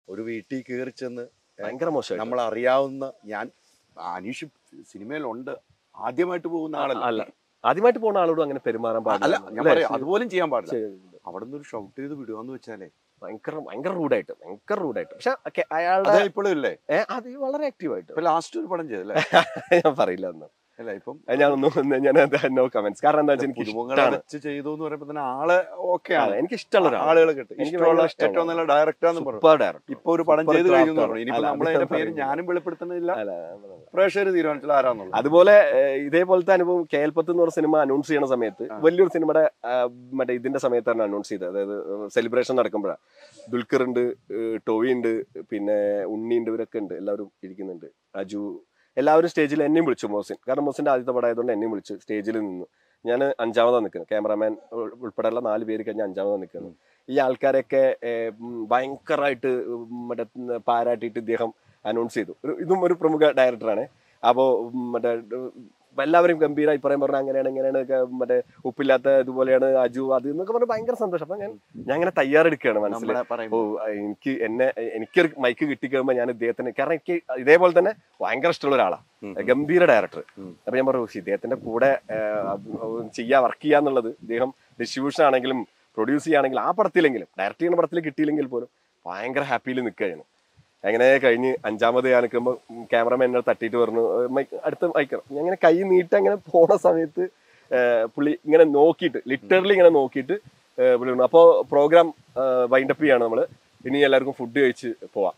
ഒരു വീട്ടിൽ കയറി ചെന്ന് ഭയങ്കര മോശം നമ്മൾ അറിയാവുന്ന ഞാൻ അനീഷ് സിനിമയിലുണ്ട് ആദ്യമായിട്ട് പോകുന്ന ആളല്ല അല്ല ആദ്യമായിട്ട് പോകുന്ന ആളോട് അങ്ങനെ പെരുമാറാൻ അല്ല പാടില്ല ഞാൻ അല്ലേ? പറയാം അതുപോലും ചെയ്യാൻ പാടില്ല ശരി. അവിടെ നിന്ന് ഒരു ഷൗട്ട് ചെയ്ത് വിടുകയെന്ന് വെച്ചാലേ ഭയങ്കര ഭയങ്കര റൂഡായിട്ട് ഭയങ്കര റൂഡായിട്ട് പക്ഷെ ഒക്കെ അയാളുടെ അത് ഇപ്പോഴും ഇല്ലേ ഏ, അത് വളരെ ആക്റ്റീവായിട്ട് ഇപ്പൊ ലാസ്റ്റ് ഒരു പടം ചെയ്തല്ലേ ഞാൻ പറയില്ല ഒന്നും അല്ല ഇപ്പം ഞാൻ ഒന്നും ഞാൻ നോ കമന്റ്സ് കാരണം എന്താ വെച്ചാൽ എനിക്ക് പുതുമുഖങ്ങളെ ഇഷ്ടമാണ് വെച്ച് ചെയ്തു എന്ന് പറയുമ്പോ തന്നെ ആള് ഓക്കെയാണ് എനിക്ക് ഇഷ്ടമുള്ള ഒരാൾ ആളുകൾ കിട്ടും എനിക്ക് ഇഷ്ടമുള്ള ഭയങ്കര ഇഷ്ടമാണ്. ഏറ്റവും നല്ല ഡയറക്ടറാന്ന് പറഞ്ഞു സൂപ്പർ ഡയറക്ടർ ഇപ്പൊ ഒരു പടം Super ചെയ്ത് കഴിഞ്ഞു craft ആണ്. പറഞ്ഞു ഇനിയിപ്പോ അല്ല, നമ്മൾ അത് അതിന്റെ ഞാൻ പേര് പറയുന്നില്ല. ഞാനും വെളിപ്പെടുത്തുന്നില്ല അല്ല പ്രേക്ഷകർ തീരുമാനിച്ചത് ആരാന്നുള്ളത് അതുപോലെ ഏഹ്, ഇതേപോലത്തെ അനുഭവം കേൽപ്പത്ത് എന്ന് പറഞ്ഞ സിനിമ അനൗൺസ് ചെയ്യണ സമയത്ത് ആ. വലിയൊരു സിനിമയുടെ ആ, മറ്റേ ഇതിന്റെ സമയത്താണ് അനൗൺസ് ചെയ്തത് അതായത് സെലിബ്രേഷൻ നടക്കുമ്പോഴാണ് ദുൽഖർ ഉണ്ട് ഏഹ്, ടോവി ഉണ്ട് പിന്നെ ഉണ്ണി ഉണ്ട് ഇവരൊക്കെ ഉണ്ട് എല്ലാവരും ഇരിക്കുന്നുണ്ട് അജു എല്ലാവരും സ്റ്റേജിൽ എന്നെയും വിളിച്ചു മോസിൻ കാരണം മോസിന്റെ ആദ്യത്തെ പടം ആയതുകൊണ്ട് എന്നെയും വിളിച്ചു സ്റ്റേജിൽ നിന്നു ഞാൻ അഞ്ചാമതാണ് നിൽക്കുന്നത് ക്യാമറാമാൻ ഉൾപ്പെടെയുള്ള നാല് പേര് കഴിഞ്ഞ് അഞ്ചാമതാണ് നിൽക്കുന്നത് ഈ ആൾക്കാരെയൊക്കെ ഏഹ്, ഉം, ഭയങ്കരമായിട്ട് ഉം, മറ്റേ ഉം, പാരാട്ടിയിട്ട് ഇദ്ദേഹം അനൗൺസ് ചെയ്തു ഒരു ഇതും ഒരു പ്രമുഖ ഡയറക്ടറാണ് അപ്പോൾ മറ്റേ ഉം, എല്ലാവരും ഗംഭീര അഭിപ്രായം പറഞ്ഞു അങ്ങനെയാണ് ഇങ്ങനെയാണ് ഒക്കെ മറ്റേ ഉപ്പില്ലാത്ത ഇതുപോലെയാണ് അജു അത് എന്നൊക്കെ പറഞ്ഞ് ഭയങ്കര സന്തോഷം അപ്പൊ ഞാൻ ഞാൻ അങ്ങനെ തയ്യാറെടുക്കുകയാണ് മനസ്സിൽ നമ്മളെ ഓ പറയുമ്പോ എനിക്ക് എന്നെ എനിക്കൊരു മൈക്ക് കിട്ടിക്കഴിയുമ്പോൾ ഞാൻ ഇദ്ദേഹത്തിന് കാരണം എനിക്ക് ഇതേപോലെ തന്നെ ഭയങ്കര ഇഷ്ടമുള്ള ഒരാളാണ് ഉം. ഗംഭീര ഡയറക്ടർ ഉം. അപ്പൊ ഞാൻ പറഞ്ഞു "ശ്ശി, ഇദ്ദേഹത്തിന്റെ കൂടെ ഏഹ്, അത് ചെയ്യാ വർക്ക് ചെയ്യാന്നുള്ളത് ഇദ്ദേഹം ഡിസ്ട്രിബ്യൂഷൻ ആണെങ്കിലും പ്രൊഡ്യൂസ് ചെയ്യുകയാണെങ്കിലും ആ പടത്തിലെങ്കിലും ഡയറക്റ്റ് ചെയ്യുന്ന പടത്തിൽ കിട്ടിയില്ലെങ്കിൽ പോലും ഭയങ്കര ഹാപ്പിയിൽ നിൽക്കുകയാണ് അങ്ങനെ കഴിഞ്ഞ് അഞ്ചാമത് ഞാൻ നിൽക്കുമ്പോൾ ക്യാമറമാൻ എന്നെ തട്ടിയിട്ട് പറഞ്ഞു "ഏഹ്, മൈക്ക് അടുത്ത മൈക്കണം ഞാൻ ഇങ്ങനെ കൈ നീട്ട് അങ്ങനെ പോണ സമയത്ത് ഏഹ്, പുള്ളി ഇങ്ങനെ നോക്കിയിട്ട് ലിറ്ററലി ഇങ്ങനെ നോക്കിയിട്ട് ഏഹ്, പുള്ളി പറഞ്ഞു അപ്പോൾ പ്രോഗ്രാം വൈൻഡപ്പ് ചെയ്യാണ് നമ്മൾ ഇനി എല്ലാവർക്കും ഫുഡ് കഴിച്ച് പോവാം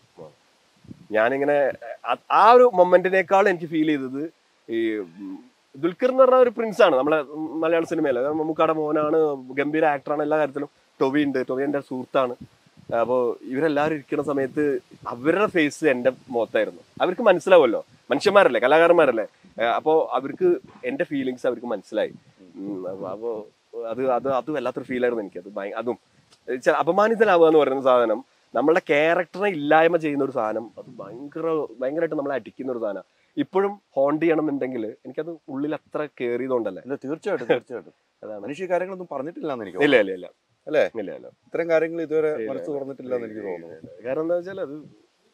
ഞാനിങ്ങനെ അ- ആ ഒരു മൊമെന്റിനേക്കാൾ എനിക്ക് ഫീൽ ചെയ്തത് ഈ ഉം, ദുൽഖർ എന്ന് പറഞ്ഞ ഒരു പ്രിൻസ് ആണ് നമ്മളെ ഉം, മലയാള സിനിമയിൽ മമ്മൂക്കാടെ മോനാണ് ഗംഭീര ആക്ടറാണ് എല്ലാ കാര്യത്തിലും ടൊവി ഉണ്ട് ടൊവി എൻ്റെ സുഹൃത്താണ് അപ്പോൾ ഇവരെല്ലാവരും ഇരിക്കുന്ന സമയത്ത് അവരുടെ ഫേസ് എൻ്റെ മുഖത്തായിരുന്നു അവർക്ക് മനസ്സിലാവുമല്ലോ മനുഷ്യന്മാരല്ലേ കലാകാരന്മാരല്ലേ അപ്പോൾ അവർക്ക് എൻ്റെ ഫീലിങ്സ് അവർക്ക് മനസ്സിലായി അപ്പോൾ അത് അത് അത് വല്ലാത്തൊരു ഫീലായിരുന്നു എനിക്ക് അത് ഭയ- അതും ചെ- അപമാനിതനാവുക എന്ന് പറയുന്ന സാധനം നമ്മളുടെ ക്യാരക്ടറെ ഇല്ലായ്മ ചെയ്യുന്ന ഒരു സാധനം അത് ഭയങ്കര ഭയങ്കരമായിട്ട് നമ്മളെ അടിക്കുന്ന ഒരു സാധനം ഇപ്പോഴും ഹോണ്ട് ചെയ്യണം എന്നുണ്ടെങ്കിൽ എനിക്കത് ഉള്ളിൽ അത്ര കയറിയതുകൊണ്ടല്ലേ ഇല്ല തീർച്ചയായിട്ടും തീർച്ചയായിട്ടും അതാണ് മനുഷ്യ കാര്യങ്ങളൊന്നും പറഞ്ഞിട്ടില്ലാന്ന് എനിക്ക് ഇല്ല തോന്നുന്നു. ഇല്ല ഇല്ല അല്ലേ? ഇല്ല ഇല്ല ഇത്തരം കാര്യങ്ങൾ ഇതുവരെ ഇല്ല, മനസ്സ് തുറന്നിട്ടില്ല എന്ന് എനിക്ക് തോന്നുന്നു കാരണം എന്താ വെച്ചാൽ അത്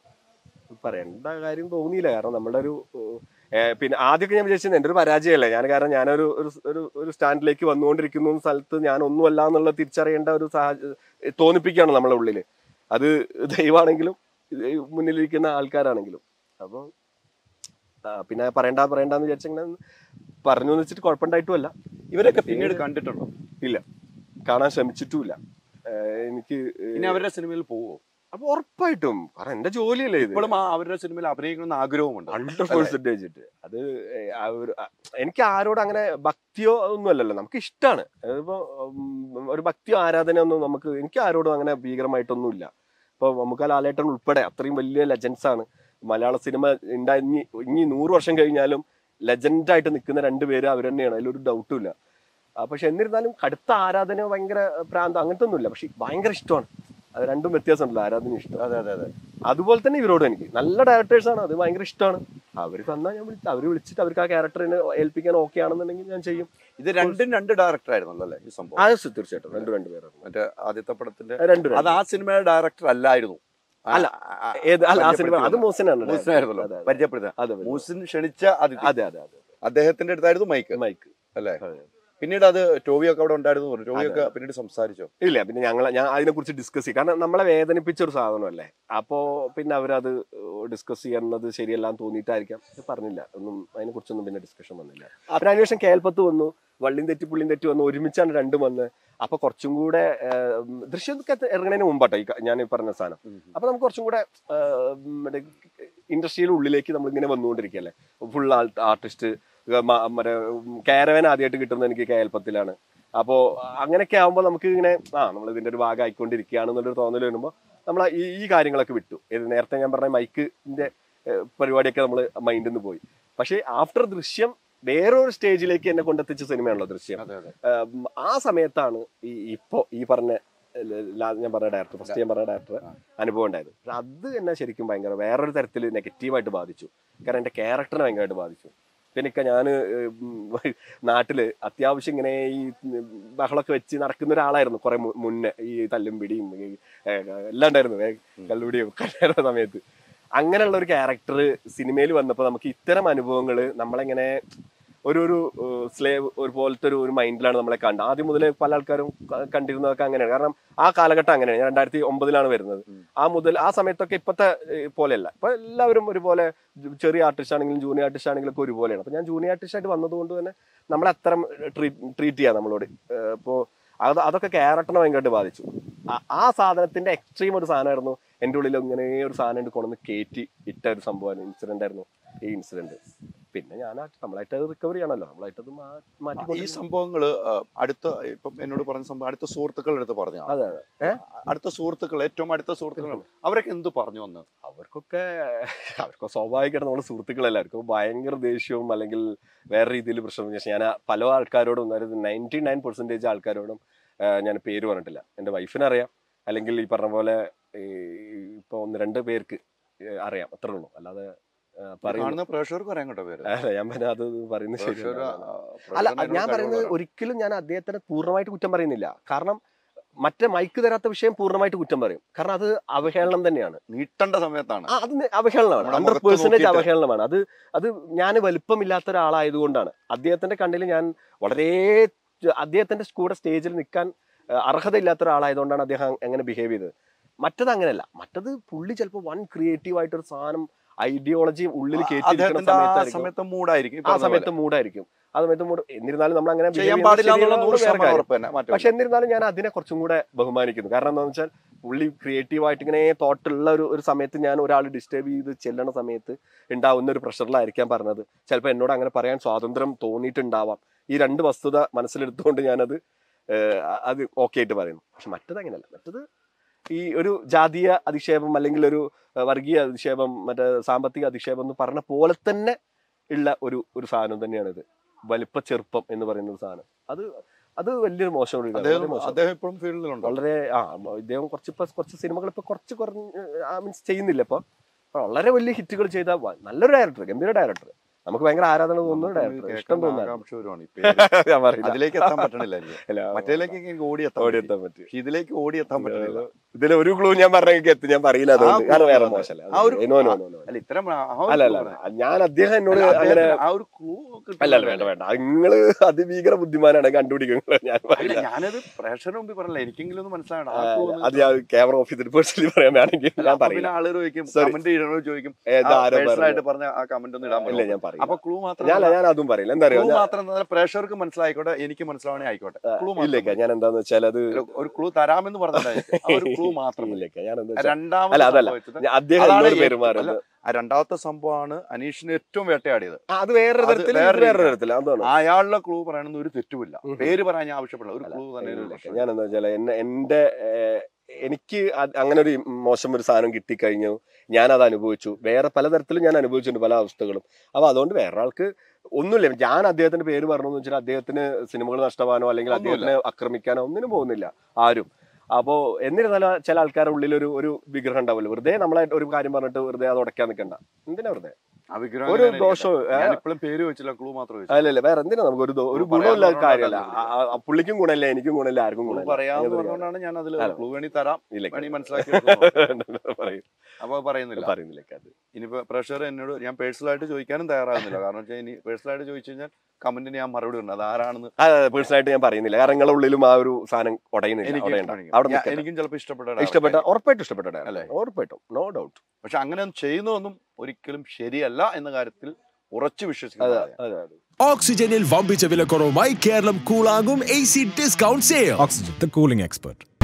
പറയേണ്ട കാര്യം തോന്നിയില്ല കാരണം നമ്മുടെ ഒരു ഏഹ്, പിന്നെ ആദ്യമൊക്കെ ഞാൻ വിചാരിച്ചത് എൻ്റെ ഒരു പരാജയമല്ലേ ഞാൻ കാരണം ഞാനൊരു ഒരു ഒരു ഒരു സ്റ്റാൻഡിലേക്ക് വന്നുകൊണ്ടിരിക്കുന്ന ഒരു സ്ഥലത്ത് ഞാൻ ഒന്നുമല്ല എന്നുള്ള തിരിച്ചറിയേണ്ട ഒരു സാഹചര്യം തോന്നിപ്പിക്കുകയാണ് നമ്മളെ ഉള്ളിൽ അത് ദൈവമാണെങ്കിലും ഇത് മുന്നിലിരിക്കുന്ന ആൾക്കാരാണെങ്കിലും അപ്പോൾ പിന്നെ പറയണ്ട പറയണ്ടെന്ന് വിചാരിച്ചിങ്ങനെ പറഞ്ഞു എന്ന് വെച്ചിട്ട് കുഴപ്പമുണ്ടായിട്ടുമല്ല ഇവരൊക്കെ പിന്നീട് കണ്ടിട്ടുണ്ടോ ഇല്ല കാണാൻ ശ്രമിച്ചിട്ടുമില്ല ഏഹ്, എനിക്ക് ഇനി അവരുടെ സിനിമയിൽ പോവോ അപ്പൊ ഉറപ്പായിട്ടും കാരണം എന്റെ ജോലിയല്ലേ ഇത് ഇപ്പോഴും ആ അവരുടെ സിനിമയിൽ അഭിനയിക്കണമെന്ന് ആഗ്രഹമുണ്ട് ഹൺഡ്രഡ് പെർസെന്റേജ് ഇട്ട് അത് ഏഹ്, ആ ഒരു ആ, എനിക്ക് ആരോട് അങ്ങനെ ഭക്തിയോ ഒന്നും അല്ലല്ലോ നമുക്ക് ഇഷ്ടമാണ് അതിപ്പോ ഉം, ഒരു ഭക്തിയോ ആരാധന ഒന്നും നമുക്ക് എനിക്ക് ആരോടും അങ്ങനെ ഭീകരമായിട്ടൊന്നും ഇല്ല ഇപ്പൊ നമുക്ക് ലാലേട്ടൻ ഉൾപ്പെടെ അത്രയും വലിയ ലെജൻസ് ആണ് മലയാള സിനിമ ഉണ്ടായി ഇനി ഇനി നൂറ് വർഷം കഴിഞ്ഞാലും ലെജൻഡായിട്ട് നിൽക്കുന്ന രണ്ടുപേര് അവർ തന്നെയാണ് അതിലൊരു ഡൗട്ടും ഇല്ല ആ, പക്ഷെ എന്നിരുന്നാലും കടുത്ത ആരാധന ഭയങ്കര പ്രാന്തം അങ്ങനത്തെ ഒന്നുമില്ല പക്ഷെ ഭയങ്കര ഇഷ്ടമാണ് അത് രണ്ടും വ്യത്യാസമുണ്ടല്ലോ ആരാധന ഇഷ്ടം അതെ അതെ അതെ അതുപോലെ തന്നെ ഇവരോട് എനിക്ക് നല്ല ഡയറക്ടേഴ്സ് ആണ് അത് ഭയങ്കര ഇഷ്ടമാണ് അവർ തന്നാൽ ഞാൻ വിളിച്ചു അവർ വിളിച്ചിട്ട് അവർക്ക് ആ ക്യാരക്ടറിനെ ഏൽപ്പിക്കാൻ ഓക്കെ ആണെന്നുണ്ടെങ്കിൽ ഞാൻ ചെയ്യും ഇത് രണ്ടും രണ്ട് ഡയറക്ടർ ആയിരുന്നല്ലോ അല്ലേ ഈ സംഭവം അത് സ- തീർച്ചയായിട്ടും രണ്ടു രണ്ടു പേരാണ് മറ്റേ ആദ്യത്തെ പടത്തിന്റെ രണ്ടു അത് ആ സിനിമയുടെ ഡയറക്ടർ അല്ലായിരുന്നു ആ- അല്ല, ആ- ഏത് അല്ല ആ സിനിമ അത് മോശനാണ് മൂസിനായിരുന്നല്ലോ അതെ, അതെ. പരിചയപ്പെടുത്തുക അതെ അതെ. മൂസിൻ ക്ഷണിച്ച അതിഥി അതെ അതെ അതെ അദ്ദേഹത്തിന്റെ അടുത്തായിരുന്നു മൈക്ക് മൈക്ക് അല്ലേ അതെ. പിന്നീട് അത് ടോവിയൊക്കെ അവിടെ ഉണ്ടായിരുന്നു പറഞ്ഞു ടോവിയൊക്കെ പിന്നീട് സംസാരിച്ചോ ഇല്ല പിന്നെ ഞങ്ങൾ ഞാൻ അതിനെ കുറിച്ച് ഡിസ്കസ് ചെയ്യും കാരണം നമ്മളെ വേദനിപ്പിച്ച ഒരു സാധനമല്ലേ അപ്പോ പിന്നെ അവരത് ഡിസ്കസ് ചെയ്യുന്നത് ശരിയല്ലാന്ന് തോന്നിയിട്ടായിരിക്കാം ഇത് പറഞ്ഞില്ല ഒന്നും അതിനെ കുറിച്ചൊന്നും പിന്നെ ഡിസ്കഷൻ വന്നില്ല പിന്നെ അതിനുശേഷം കേൽപ്പത്ത് വന്നു വള്ളിയും തെറ്റി പുള്ളിയും തെറ്റി വന്നു ഒരുമിച്ചാണ് രണ്ടും വന്ന് അപ്പൊ കുറച്ചും കൂടെ ഏഹ്, ദൃശ്യമൊക്കെ ഇറങ്ങുന്നതിന് മുമ്പാട്ടോ ഈ ക- ഞാൻ ഈ പറഞ്ഞ സാധനം അപ്പൊ നമുക്ക് കുറച്ചും കൂടെ ഏഹ്, മറ്റേ ഇൻഡസ്ട്രിയുടെ ഉള്ളിലേക്ക് നമ്മൾ ഇങ്ങനെ വന്നുകൊണ്ടിരിക്കുകയല്ലേ ഫുൾ ആർട്ടിസ്റ്റ് മറ്റേ കാരവൻ ആദ്യമായിട്ട് കിട്ടുന്നത് എനിക്ക് കേൽപ്പത്തിലാണ് അപ്പോ അങ്ങനെയൊക്കെ ആകുമ്പോൾ നമുക്ക് ഇങ്ങനെ ആ നമ്മൾ ഇതിന്റെ ഒരു ഭാഗം ആയിക്കൊണ്ടിരിക്കുകയാണെന്നുള്ളൊരു തോന്നൽ വരുമ്പോൾ നമ്മൾ ഈ ഈ കാര്യങ്ങളൊക്കെ വിട്ടു ഇത് നേരത്തെ ഞാൻ പറഞ്ഞ മൈക്കിന്റെ ഏഹ്, പരിപാടിയൊക്കെ നമ്മൾ മൈൻഡിൽ നിന്ന് പോയി പക്ഷേ ആഫ്റ്റർ ദൃശ്യം വേറൊരു സ്റ്റേജിലേക്ക് എന്നെ കൊണ്ടെത്തിച്ച സിനിമയാണല്ലോ ദൃശ്യം അതെ അതെ ഉം, ആ സമയത്താണ് ഈ ഇപ്പോ ഈ പറഞ്ഞ ല- ല- ഞാൻ പറഞ്ഞ ഡയറക്ടർ ഫസ്റ്റ് ഞാൻ പറഞ്ഞ ഡയറക്ടർ അനുഭവം ഉണ്ടായത് പക്ഷെ അത് എന്നെ ശരിക്കും ഭയങ്കര വേറൊരു തരത്തിൽ നെഗറ്റീവായിട്ട് ബാധിച്ചു കാരണം എന്റെ ക്യാരക്ടറിനെ ഭയങ്കരമായിട്ട് ബാധിച്ചു പിന്നെ ഇക്ക ഞാൻ നാട്ടില് അത്യാവശ്യം ഇങ്ങനെ ഈ ബഹളമൊക്കെ വെച്ച് നടക്കുന്ന ഒരാളായിരുന്നു കുറെ മു- മുന്നേ ഈ തല്ലും പിടിയും ഈ, ഏ, എല്ലാം ഉണ്ടായിരുന്നു ഏ, കള്ളുപിടിയും ഒക്കെ ഉണ്ടായിരുന്ന സമയത്ത് അങ്ങനെയുള്ള ഒരു ക്യാരക്ടർ സിനിമയിൽ വന്നപ്പോൾ നമുക്ക് ഇത്തരം അനുഭവങ്ങൾ നമ്മളെങ്ങനെ ഒരു ഒരു സ്ലേവ് ഒരു പോലത്തെ ഒരു ഒരു മൈൻഡിലാണ് നമ്മളെ കണ്ടത് ആദ്യം മുതലേ പല ആൾക്കാരും ക- കണ്ടിരുന്നതൊക്കെ അങ്ങനെയാണ് കാരണം ആ കാലഘട്ടം അങ്ങനെയാണ് ഞാൻ രണ്ടായിരത്തി ഒമ്പതിലാണ് വരുന്നത് ആ മുതൽ ആ സമയത്തൊക്കെ ഇപ്പോഴത്തെ ഏഹ്, പോലെയല്ല ഇപ്പൊ എല്ലാവരും ഒരുപോലെ ജു- ചെറിയ ആർട്ടിസ്റ്റ് ആണെങ്കിലും ജൂനിയർ ആർട്ടിസ്റ്റ് ആണെങ്കിലും ഒക്കെ ഒരുപോലെയാണ് അപ്പൊ ഞാൻ ജൂനിയർ ആർട്ടിസ്റ്റ് ആയിട്ട് വന്നതുകൊണ്ട് തന്നെ നമ്മളെ അത്തരം ട്രീറ്റ് ചെയ്യാം നമ്മളോട് ഏഹ്, ഇപ്പോ അത് അതൊക്കെ ക്യാരക്ടറിനെ ഭയങ്കരമായിട്ട് ബാധിച്ചു ആ- ആ സാധനത്തിന്റെ എക്സ്ട്രീം ഒരു സാധനമായിരുന്നു എൻ്റെ ഉള്ളിൽ ഇങ്ങനെ ഒരു സാധനം കൊണ്ട് കൊണ്ടുവന്ന് കയറ്റി ഇട്ട ഒരു സംഭവമാണ് ഇൻസിഡന്റ് ആയിരുന്നു ഈ ഇൻസിഡന്റ് പിന്നെ ഞാൻ ആ- നമ്മളായിട്ട് അത് റിക്കവർ ചെയ്യണമല്ലോ നമ്മളായിട്ട് അത് മാ- മാറ്റി ഈ സംഭവങ്ങള് ആ, അടുത്ത ഇപ്പം എന്നോട് പറഞ്ഞ സംഭവം അടുത്ത സുഹൃത്തുക്കളുടെ അടുത്ത് പറഞ്ഞു അതെ അതെ ഏ? അടുത്ത സുഹൃത്തുക്കൾ ഏറ്റവും അടുത്ത സുഹൃത്തുക്കൾ അവരൊക്കെ എന്ത് പറഞ്ഞു വന്ന് അവർക്കൊക്കെ അവർക്ക് സ്വാഭാവികമായിട്ട് നമ്മുടെ സുഹൃത്തുക്കളെല്ലാവർക്കും ഭയങ്കര ദേഷ്യവും അല്ലെങ്കിൽ വേറെ രീതിയിൽ പ്രശ്നം പക്ഷേ ഞാൻ ആ- പല ആൾക്കാരോടും അതായത് നയൻറ്റി നയൻ പെർസെൻറ്റേജ് ആൾക്കാരോടും ആ, ഞാൻ പേര് പറഞ്ഞിട്ടില്ല എൻ്റെ വൈഫിനറിയാം അല്ലെങ്കിൽ ഈ പറഞ്ഞ പോലെ ഇപ്പോൾ ഒന്ന് രണ്ട് പേർക്ക് ഏ, അറിയാം അത്രേ ഉള്ളൂ അല്ലാതെ ആ, പറയുന്ന കാണുന്ന പ്രേക്ഷകർക്ക് പറയാൻ കേട്ടോ പേര് അല്ല ഞാൻ പിന്നെ അത് പറയുന്നത് പ്രേക്ഷകർ ശരിയല്ല ആ, അല്ല പ്രേക്ഷകർ ഞാൻ എന്നോട് പറയുന്നത് കഴിവുള്ളവരാണ്. ഒരിക്കലും ഞാൻ അദ്ദേഹത്തിന് പൂർണ്ണമായിട്ട് കുറ്റം പറയുന്നില്ല കാരണം മറ്റേ മൈക്ക് തരാത്ത വിഷയം പൂർണ്ണമായിട്ട് കുറ്റം പറയും കാരണം അത് അവഹേളനം തന്നെയാണ് നീട്ടേണ്ട സമയത്താണ് ആ, അത് നി- അവഹേളനമാണ് നമ്മുടെ ഹൺഡ്രഡ് മുഖത്ത് പെർസെന്റേജ് നോക്കിയിട്ട്. അവഹേളനമാണ് അത് അത് ഞാൻ വലിപ്പമില്ലാത്ത ഒരാളായതുകൊണ്ടാണ് അദ്ദേഹത്തിന്റെ കണ്ണിൽ ഞാൻ വളരെ ച- അദ്ദേഹത്തിന്റെ കൂടെ സ്റ്റേജിൽ നിൽക്കാൻ ആ, അർഹതയില്ലാത്ത ഒരാളായതുകൊണ്ടാണ് അദ്ദേഹം എങ്ങനെ ബിഹേവ് ചെയ്തത് മറ്റത് അങ്ങനെയല്ല മറ്റത് പുള്ളി ചിലപ്പോൾ വൺ ക്രിയേറ്റീവ് ആയിട്ടൊരു സാധനം ഐഡിയോളജി ഉള്ളിൽ കയറ്റിയിരിക്കുന്ന അദ്ദേഹത്തിന്റെ ആ സമയത്തായിരിക്കും സമയത്ത് മൂടായിരിക്കും ഈ ആ പറഞ്ഞ പോലെ. സമയത്ത് മൂടായിരിക്കും ആ സമയത്ത് മൂഡ് എന്നിരുന്നാലും നമ്മൾ അങ്ങനെ behave ചെയ്യാൻ ചെയ്യുന്നത് പാടില്ല എന്നുള്ള ശരിയല്ല നൂറ് എന്നുള്ള വേറെ ശതമാനം കാര്യം. ഉറപ്പ് തന്നെ മാറ്റം പക്ഷെ എന്നിരുന്നാലും ഞാൻ അതിനെ കുറച്ചും കൂടെ ബഹുമാനിക്കുന്നു കാരണം എന്താണെന്ന് വെച്ചാൽ പുള്ളി ക്രിയേറ്റീവ് ആയിട്ട് ഇങ്ങനെ തോട്ടുള്ള ഒരു ഒരു സമയത്ത് ഞാൻ ഒരാൾ ഡിസ്റ്റർബ് ചെയ്ത് ചെല്ലണ സമയത്ത് ഉണ്ടാവുന്ന ഒരു പ്രഷറിലായിരിക്കാം പറഞ്ഞത് ചിലപ്പോൾ എന്നോട് അങ്ങനെ പറയാൻ സ്വാതന്ത്ര്യം തോന്നിയിട്ടുണ്ടാവാം ഈ രണ്ട് വസ്തുത മനസ്സിലെടുത്തുകൊണ്ട് ഞാനത് ഏഹ്, അ- അത് ഓക്കെ ആയിട്ട് പറയുന്നു പക്ഷെ മറ്റത് അങ്ങനെയല്ല മറ്റത് ഈ ഒരു ജാതീയ അധിക്ഷേപം അല്ലെങ്കിൽ ഒരു ഏഹ്, വർഗീയ അധിക്ഷേപം മറ്റേ സാമ്പത്തിക അധിക്ഷേപം എന്ന് പറഞ്ഞ പോലെ തന്നെ ഉള്ള ഒരു ഒരു സാധനം തന്നെയാണിത് വലിപ്പ ചെറുപ്പം എന്ന് പറയുന്ന ഒരു സാധനം അത് അത് വലിയൊരു മോശം ഒരു ഇതാണ്. അദ്ദേഹം വളരെ മോശം. അദ്ദേഹം ഇപ്പോഴും ഫീൽഡിലുണ്ടോ വളരെ ആ ഇദ്ദേഹം കുറച്ച് ഇപ്പൊ കുറച്ച് സിനിമകൾ ഇപ്പൊ കുറച്ച് കുറഞ്ഞ് മീൻസ് ചെയ്യുന്നില്ല ഇപ്പൊ അപ്പൊ വളരെ വലിയ ഹിറ്റുകൾ ചെയ്ത വ- നല്ലൊരു ഡയറക്ടർ ഗംഭീര ഡയറക്ടർ നമുക്ക് ഭയങ്കര ആരാധന തോന്നുന്ന ഡയറക്ടർ ഇഷ്ടം തോന്നുന്നു ആകാംക്ഷപരമാണ് ഈ പേര്. ഞാൻ പറയില്ല അതിലേക്ക് എത്താൻ പറ്റണില്ല എനിക്ക് അല്ല, മറ്റേലേക്ക് എനിക്ക് ഓടി എത്താൻ ഓടി പറ്റി. എത്താൻ പറ്റും പക്ഷെ ഇതിലേക്ക് ഓടി എത്താൻ പറ്റണില്ല ഇതിൽ ഒരു ക്ലൂ ഞാൻ പറഞ്ഞെങ്കിൽ എത്തും ഞാൻ പറയില്ല അതുകൊണ്ട് ആ clue കാരണം വേറെ ആണ്. മോശമല്ല ആ ഒരു- നോ നോ നോ അല്ല ഇത്തരം ആ ഒരു അല്ല അല്ല clue അല്ല. ഞാൻ അദ്ദേഹം എന്നോട് അല്ല, അങ്ങനെ അദ്ദേഹത്തിന് ആ ഒരു ക്ലൂ അല്ല അല്ല വേണ്ട വേണ്ട നിങ്ങള് അതിഭീകര ബുദ്ധിമാനാണ് കണ്ടുപിടിക്കുന്നത് ഞാൻ അല്ല പറയില്ല ഞാനത് പ്രേക്ഷകരുടെ മുമ്പിൽ പറഞ്ഞില്ല എനിക്കെങ്കിലും ഒന്ന് മനസ്സിലാവണം ആ clue ഒന്ന് അത് ഞാൻ ക്യാമറ ഓഫീസിൽ പേഴ്സണലി പറയാൻ വേണമെങ്കിൽ അല്ല, ഞാൻ അപ്പൊ പറയില്ല പിന്നെ ആളുകൾ ചോദിക്കും Sorry. കമന്റ് ചെയ്യണോ ചോദിക്കും ഏതാ ആരോ പേഴ്സണലായിട്ട് പറഞ്ഞു. പറഞ്ഞ ആ കമന്റ് ഒന്ന് ഇടാൻ ഇല്ല പറ്റുമോ ഞാൻ പറയില്ല അപ്പൊ ക്ലൂ മാത്രം ഞാൻ ഞാൻ അതും പറയില്ല എന്താ ക്ലൂ അറിയോ മാത്രം തന്നാൽ പ്രേക്ഷകർക്ക് മനസ്സിലായിക്കോട്ടെ എനിക്ക് മനസ്സിലാവണേ ആയിക്കോട്ടെ ക്ലൂ ഇല്ലേക്ക ഞാൻ എന്താന്ന് വെച്ചാൽ അത് ഒരു ക്ലൂ തരാമെന്ന് പറഞ്ഞിട്ടായിരിക്കും ആ ഒരു ക്ലൂ മാത്രം മതി. ഇല്ലേക്ക ഞാൻ എന്താ വെച്ചാ- രണ്ടാമത് അല്ല അതല്ല സംഭവിച്ചത് ഞാൻ- അദ്ദേഹം അതാണ് എന്നോട് ഏറ്റവും- പെരുമാറുന്നത് ആ രണ്ടാമത്തെ സംഭവമാണ് അനീഷിനെ ഏറ്റവും വേട്ടയാടിയത് ആ, അത് വേറൊരു അത് തരത്തിൽ വേറൊരു വേറൊരു തരത്തിൽ അതാണ് അയാളുടെ ക്ലൂ പറയണമെന്ന് ഒരു തെറ്റുമില്ല ഉം. പേര് പറയാൻ ഞാൻ ആവശ്യപ്പെടില്ല ഒരു ക്ലൂ തന്നെ ഒരു ഇല്ലേക്ക. പ്രശ്നം. ഞാൻ എന്താ വെച്ചാൽ എന്നെ എന്റെ ഏഹ്, എനിക്ക് അത് അങ്ങനെ ഒരു മോശം ഒരു സാധനം കിട്ടിക്കഴിഞ്ഞു ഞാൻ അത് അനുഭവിച്ചു വേറെ പലതരത്തിലും ഞാൻ അനുഭവിച്ചിട്ടുണ്ട് പല അവസ്ഥകളും അപ്പൊ അതുകൊണ്ട് വേറെ ആൾക്ക് ഒന്നുമില്ല ഞാൻ അദ്ദേഹത്തിന്റെ പേര് പറഞ്ഞു എന്ന് വെച്ചാൽ അദ്ദേഹത്തിന് സിനിമകൾ നഷ്ടമാനോ അല്ലെങ്കിൽ ഒന്നുമില്ല. അദ്ദേഹത്തിനെ ആക്രമിക്കാനോ ഒന്നിനും പോകുന്നില്ല ആരും അപ്പോ എന്നിരുന്നാലും ചില ആൾക്കാരുടെ ഉള്ളിൽ ഒരു ഒരു വിഗ്രഹം ഉണ്ടാവില്ല വെറുതെ നമ്മളെ ഒരു കാര്യം പറഞ്ഞിട്ട് വെറുതെ അത് ഉടക്കാൻ നിൽക്കണ്ട എന്തിനാ വെറുതെ ആ വിഗ്രഹം ഒരു അങ്ങനെ ദോഷം ഇരിക്കട്ടെ. ഞാനിപ്പോഴും പേര് വെച്ചില്ല ക്ലൂ മാത്രം വെച്ചു അല്ലല്ല വേറെ എന്തിനാ നമുക്ക് ഒരു ദോ- ഒരു പറയാൻ ഗുണമില്ല പറഞ്ഞോണ്ടാ കാര്യമല്ല അത് ആ- ആ- ആ പുള്ളിക്കും ഗുണമില്ല എനിക്കും ഗുണമില്ല ആർക്കും ക്ലൂ ഗുണമില്ല പറയാന്ന് ഏതൊരു പറഞ്ഞുകൊണ്ടാണ് ഞാൻ അതിൽ അല്ല. ക്ലൂ വേണി തരാം ഇല്ല വേണി മനസ്സിലാക്കി എടുക്കുന്നു. പറയും അപ്പൊ പറയുന്നില്ല പറയുന്നില്ല അത് ഇനിയിപ്പോ പ്രഷർ എന്നോട് ഞാൻ പേഴ്സണൽ ആയിട്ട് ചോദിക്കാനും തയ്യാറാകുന്നില്ല കാരണം വെച്ചാൽ ഇനി പേഴ്സണൽ ആയിട്ട് ചോദിച്ചു കഴിഞ്ഞാൽ കമന്റിന് ഞാൻ മറുപടി ഉണ്ട് അത് ആരാണെന്ന് പേഴ്സണലായിട്ട് ഞാൻ പറയുന്നില്ല കാരണം നിങ്ങളുടെ ഉള്ളിലും ആ ഒരു സാധനം ഉടയുന്നില്ല എനിക്ക് ഉടയണ്ട കാണിക്കും. അവിടെ ഞാൻ- നിൽക്കട്ടെ. എനിക്കും ചിലപ്പോൾ ഇഷ്ടപ്പെട്ട ഇഷ്ടപ്പെട്ട ഉറപ്പായിട്ടും ഇഷ്ടപ്പെട്ട അല്ലേ? ഉറപ്പായിട്ടും നോ ഡൗട്ട് പക്ഷെ അങ്ങനെ ഒന്നും ചെയ്യുന്നതൊന്നും ഒരിക്കലും ശരിയല്ല എന്ന കാര്യത്തിൽ ഉറച്ചു അതെ വിശ്വസിക്കുന്നത് അതെ അതെ ഓക്സിജനിൽ വമ്പിച്ച വിലക്കുറവുമായി കേരളം കൂളാകും A C discount sale Oxygen, the cooling expert.